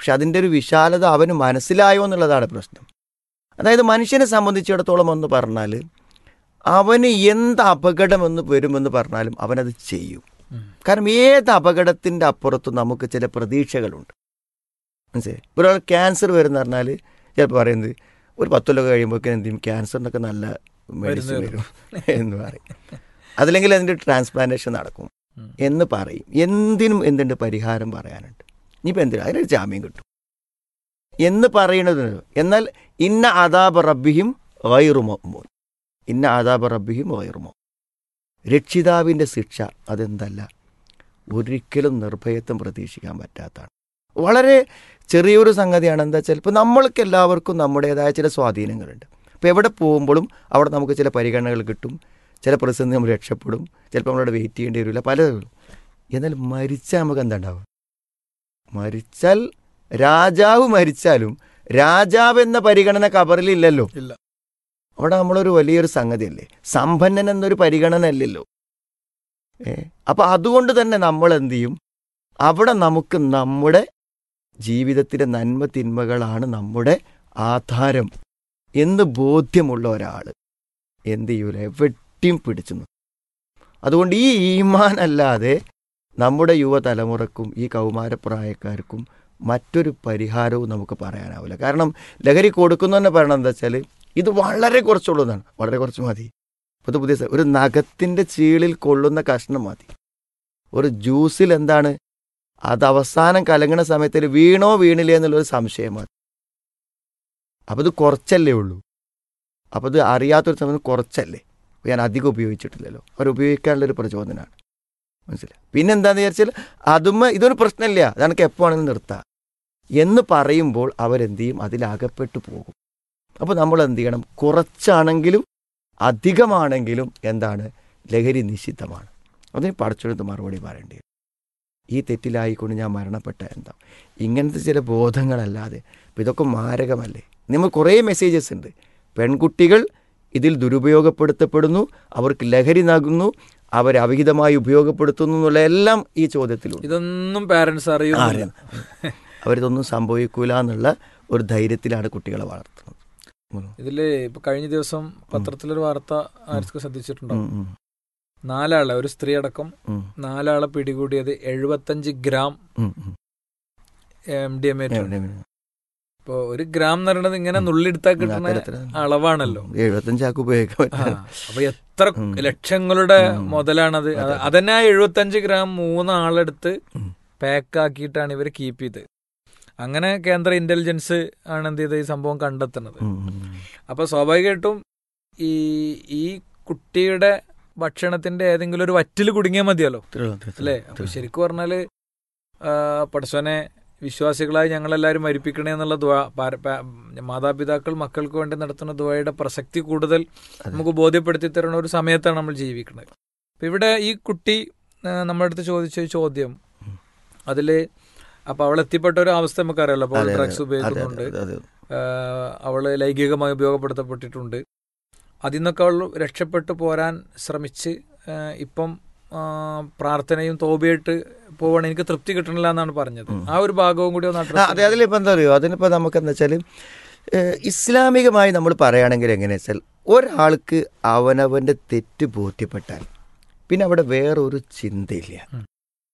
പക്ഷെ അതിൻ്റെ ഒരു വിശാലത അവന് മനസ്സിലായോ എന്നുള്ളതാണ് പ്രശ്നം അതായത് മനുഷ്യനെ സംബന്ധിച്ചിടത്തോളം എന്ന് പറഞ്ഞാൽ അവന് എന്ത് അപകടമെന്ന് വരുമെന്ന് പറഞ്ഞാലും അവനത് ചെയ്യും ഉം. കാരണം ഏത് അപകടത്തിൻ്റെ അപ്പുറത്തും നമുക്ക് ചില പ്രതീക്ഷകളുണ്ട് മനസ്സിലായി ഇപ്പോൾ ഒരാൾ ക്യാൻസർ വരുന്ന പറഞ്ഞാൽ ചിലപ്പോൾ പറയുന്നത് ഒരു പത്തൊല്ലൊക്കെ കഴിയുമ്പോഴേക്കും എന്ത് ചെയ്യും ക്യാൻസറിനൊക്കെ നല്ല മെഡിസിൻ മരുന്ന് വരും എന്ന് പറയും അതല്ലെങ്കിൽ അതിൻ്റെ ട്രാൻസ്പ്ലാന്റേഷൻ നടക്കും ഉം. എന്ന് പറയും എന്തിനും എന്തുണ്ട് പരിഹാരം പറയാനുണ്ട് ഇനിയിപ്പോൾ എന്തിനും അതിനൊരു ജാമ്യം കിട്ടും എന്ന് പറയുന്നത് എന്നാൽ ഇന്ന ആദാബ് റബ്ബിഹിം വൈറുമോ ഇന്ന ആദാബ് റബ്ബിഹിം വൈറുമോ രക്ഷിതാവിൻ്റെ ശിക്ഷ അതെന്തല്ല ഒരിക്കലും നിർഭയത്വം പ്രതീക്ഷിക്കാൻ പറ്റാത്തതാണ് വളരെ ചെറിയൊരു സംഗതിയാണ് എന്താ വെച്ചാൽ ഇപ്പോൾ നമ്മൾക്ക് എല്ലാവർക്കും നമ്മുടേതായ ചില സ്വാധീനങ്ങളുണ്ട് ഇപ്പോൾ എവിടെ പോകുമ്പോഴും അവിടെ നമുക്ക് ചില പരിഗണനകൾ കിട്ടും ചില പ്രതിസന്ധി നമ്മൾ രക്ഷപ്പെടും ചിലപ്പോൾ നമ്മളവിടെ വെയിറ്റ് ചെയ്യേണ്ടി വരില്ല പലതും എന്നാൽ മരിച്ചാൽ നമുക്ക് എന്താ ഉണ്ടാവുക മരിച്ചാൽ രാജാവ് മരിച്ചാലും രാജാവ് എന്ന പരിഗണന കബറിലില്ലല്ലോ ഇല്ല. അവിടെ നമ്മളൊരു വലിയൊരു സംഗതിയല്ലേ സമ്പന്നൻ എന്നൊരു പരിഗണന അല്ലല്ലോ ഏ അപ്പം അതുകൊണ്ട് തന്നെ നമ്മൾ എന്ത് ചെയ്യും അവിടെ നമുക്ക് നമ്മുടെ ജീവിതത്തിലെ നന്മ തിന്മകളാണ് നമ്മുടെ ആധാരം എന്ന് ബോധ്യമുള്ള ഒരാൾ എന്ത് ചെയ്യൂല എവിടെയും പിടിച്ചു നിൽക്കും. അതുകൊണ്ട് ഈ ഈമാൻ അല്ലാതെ നമ്മുടെ യുവതലമുറക്കും ഈ കൗമാരപ്രായക്കാർക്കും മറ്റൊരു പരിഹാരവും നമുക്ക് പറയാനാവില്ല കാരണം ലഹരി കൊടുക്കുന്നു തന്നെ പറയണം എന്താ വെച്ചാൽ ഇത് വളരെ കുറച്ചുള്ളൂ എന്നാണ് വളരെ കുറച്ച് മതി പുതിയ പുതിയ സ- ഒരു നഖത്തിൻ്റെ ചീളിൽ കൊള്ളുന്ന കഷ്ണം മതി ഒരു ജ്യൂസിൽ എന്താണ് അത് അവസാനം കലങ്ങണ സമയത്തിൽ വീണോ വീണില്ലേ എന്നുള്ളൊരു സംശയം മതി അപ്പോൾ ഇത് കുറച്ചല്ലേ ഉള്ളൂ അപ്പോൾ ഇത് അറിയാത്തൊരു സമയത്ത് കുറച്ചല്ലേ അപ്പോൾ ഞാൻ അധികം ഉപയോഗിച്ചിട്ടില്ലല്ലോ അവർ ഉപയോഗിക്കാനുള്ളൊരു പ്രചോദനമാണ് മനസ്സിലായി പിന്നെന്താന്ന് വിചാരിച്ചാൽ അതുമ്മ ഇതൊരു പ്രശ്നമില്ല അതെനിക്ക് എപ്പോഴാണെങ്കിലും നിർത്താം എന്ന് പറയുമ്പോൾ അവരെന്ത് ചെയ്യും അതിലകപ്പെട്ടു പോകും അപ്പോൾ നമ്മൾ എന്ത് ചെയ്യണം കുറച്ചാണെങ്കിലും അധികമാണെങ്കിലും എന്താണ് ലഹരി നിഷിദ്ധമാണ് അതിന് പഠിച്ചെടുത്ത് മറുപടി പറയേണ്ടി വരും ഈ തെറ്റിലായിക്കൊണ്ട് ഞാൻ മരണപ്പെട്ട എന്താ ഇങ്ങനത്തെ ചില ബോധങ്ങളല്ലാതെ ഇപ്പം ഇതൊക്കെ മാരകമല്ലേ നമ്മൾ കുറേ മെസ്സേജസ് ഉണ്ട് പെൺകുട്ടികൾ ഇതിൽ ദുരുപയോഗപ്പെടുത്തപ്പെടുന്നു അവർക്ക് ലഹരി നൽകുന്നു അവരെ അവിഹിതമായി ഉപയോഗപ്പെടുത്തുന്നു എന്നുള്ള എല്ലാം ഈ ചോദ്യത്തിലുണ്ട് ഇതൊന്നും പാരന്റ്സ് അറിയുന്നില്ല അറിയാം. അവരിതൊന്നും സംഭവിക്കൂല എന്നുള്ള ഒരു ധൈര്യത്തിലാണ് കുട്ടികളെ വളർത്തുന്നത് ഉം. ഇതില് ഇപ്പൊ കഴിഞ്ഞ ദിവസം പത്രത്തിലൊരു വാർത്ത ആർക്കും ശ്രദ്ധിച്ചിട്ടുണ്ടോ ഉം, ഉം, നാലാളെ ഒരു സ്ത്രീ അടക്കം ഉം, നാലാളെ പിടികൂടിയത് എഴുപത്തഞ്ച് ഗ്രാം ഉം, ഉം. എം ഡി എം എ എവിടെ, എവിടെ? ഇപ്പൊ ഒരു ഗ്രാം എന്ന് പറയുന്നത് ഇങ്ങനെ നുള്ളിയെടുത്താൽ കിട്ടുന്ന അത്തരത്തില് അളവാണല്ലോ എഴുപത്തഞ്ചാക്ക് ഉപയോഗിക്കാൻ ആ, പറ്റില്ല അപ്പൊ എത്ര ഉം. ലക്ഷങ്ങളുടെ ഉം. മുതലാണത് അതെ, അതെ. അതന്നെ ആ എഴുപത്തഞ്ച് ഗ്രാം മൂന്നാളെടുത്ത് ഉം. പാക്ക് ആക്കിയിട്ടാണ് ഇവർ കീപ്പ് ചെയ്ത് അങ്ങനെ കേന്ദ്ര ഇന്റലിജൻസ് ആണ് എന്ത് ചെയ്ത് ഈ സംഭവം കണ്ടെത്തുന്നത് ഉം, ഉം, ഉം. അപ്പൊ സ്വാഭാവികമായിട്ടും ഈ ഈ കുട്ടിയുടെ ഭക്ഷണത്തിന്റെ ഏതെങ്കിലും ഒരു വറ്റിൽ കുടുങ്ങിയാൽ മതിയല്ലോ ഇത്രേ ഉള്ളൂ, ഇത്രേ ഉള്ളൂ. അല്ലേ അപ്പൊ ശരിക്കും പറഞ്ഞാല് പടസോനെ വിശ്വാസികളായി ഞങ്ങളെല്ലാവരും മരിപ്പിക്കണേ എന്നുള്ള ദ്വാ പാര- പാ- മാതാപിതാക്കൾ മക്കൾക്ക് വേണ്ടി നടത്തുന്ന ദ്വയുടെ പ്രസക്തി കൂടുതൽ അതെ. നമുക്ക് ബോധ്യപ്പെടുത്തി തരുന്ന ഒരു സമയത്താണ് നമ്മൾ ജീവിക്കുന്നത് അപ്പൊ ഇവിടെ ഈ കുട്ടി ആ, നമ്മുടെ അടുത്ത് ചോദിച്ച ഒരു ചോദ്യം ഉം. അതില് അപ്പൊ അവൾ എത്തിപ്പെട്ട ഒരു അവസ്ഥ നമുക്കറിയാലോ അപ്പോൾ അതെ, അതെ, ഡ്രഗ്സ് അതെ, ഉപയോഗിക്കുന്നുണ്ട് അതെ, അതെ. ആഹ് അവള് ലൈംഗികമായി ഉപയോഗപ്പെടുത്തപ്പെട്ടിട്ടുണ്ട് അതിൽ നിന്നൊക്കെ അവൾ രക്ഷപ്പെട്ടു പോരാൻ ശ്രമിച്ച് ആഹ് ഇപ്പം ആഹ് പ്രാർത്ഥനയും തോബിയായിട്ട് പോവാണ് എനിക്ക് തൃപ്തി കിട്ടണില്ല എന്നാണ് പറഞ്ഞത് ഉം. ആ ഒരു ഭാഗവും കൂടി ഒന്ന് ആ, address അതെ അതിലിപ്പോൾ എന്താ അറിയോ അതിനിപ്പോൾ നമുക്ക് എന്താ വെച്ചാൽ ഇസ്ലാമികമായി നമ്മൾ പറയുകയാണെങ്കിൽ എങ്ങനെയാ വെച്ചാൽ ഒരാൾക്ക് അവനവൻ്റെ തെറ്റ് ബോധ്യപ്പെട്ടാൽ പിന്നെ അവിടെ വേറൊരു ചിന്തയില്ല ഉം.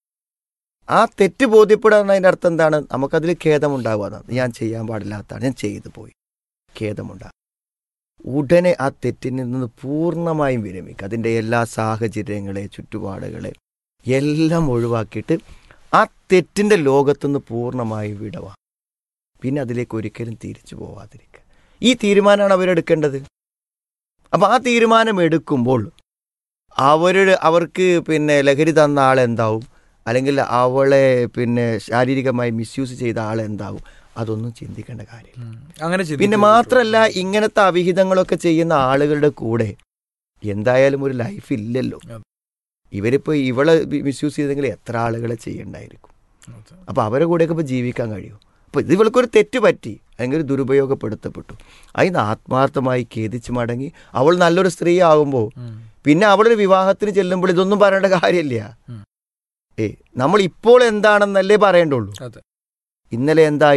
ആ തെറ്റ് ബോധ്യപ്പെടാൻ അതിൻ്റെ അർത്ഥം എന്താണ് നമുക്കതിൽ ഖേദമുണ്ടാവുക എന്നാണ് ഞാൻ ചെയ്യാൻ പാടില്ലാത്തതാണ് ഞാൻ ചെയ്തു പോയി ഖേദമുണ്ടാകും ഉടനെ ആ തെറ്റിൽ നിന്ന് പൂർണ്ണമായും വിരമിക്കുക അതിൻ്റെ എല്ലാ സാഹചര്യങ്ങളെ ചുറ്റുപാടുകളെ എല്ലാം ഒഴിവാക്കിയിട്ട് ആ തെറ്റിൻ്റെ ലോകത്തുനിന്ന് പൂർണ്ണമായി വിടവാ പിന്നെ അതിലേക്ക് ഒരിക്കലും തിരിച്ചു പോവാതിരിക്കുക ഈ തീരുമാനമാണ് അവരെടുക്കേണ്ടത് അപ്പം ആ തീരുമാനം എടുക്കുമ്പോൾ അവരുടെ അവർക്ക് പിന്നെ ലഹരി തന്ന ആളെന്താവും അല്ലെങ്കിൽ അവളെ പിന്നെ ശാരീരികമായി മിസ്യൂസ് ചെയ്ത ആളെന്താവും അതൊന്നും ചിന്തിക്കേണ്ട കാര്യമില്ല ഉം. അങ്ങനെ പിന്നെ ചിന്തിക്കരുത്. മാത്രമല്ല ഇങ്ങനത്തെ അവിഹിതങ്ങളൊക്കെ ചെയ്യുന്ന ആളുകളുടെ കൂടെ എന്തായാലും ഒരു ലൈഫ് ഇല്ലല്ലോ അതെ. ഇവരിപ്പോൾ ഇവളെ മിസ്യൂസ് ചെയ്തെങ്കിൽ എത്ര ആളുകളെ ചെയ്യണ്ടായിരിക്കും അതെ. അപ്പോൾ അവരെ കൂടെയൊക്കെ ഇപ്പോൾ ജീവിക്കാൻ കഴിയും അപ്പോൾ ഇത് ഇവൾക്കൊരു തെറ്റ് പറ്റി അല്ലെങ്കിൽ ഒരു ദുരുപയോഗപ്പെടുത്തപ്പെട്ടു അതിന് ആത്മാർത്ഥമായി ഖേദിച്ച് മടങ്ങി അവൾ നല്ലൊരു സ്ത്രീ ആകുമ്പോൾ ഉം. പിന്നെ അവളൊരു വിവാഹത്തിന് ചെല്ലുമ്പോൾ ഇതൊന്നും പറയേണ്ട കാര്യമില്ല ഉം. ഏ നമ്മൾ ഇപ്പോൾ എന്താണെന്നല്ലേ പറയേണ്ടുള്ളൂ അതെ. ഇന്നലെ എന്താ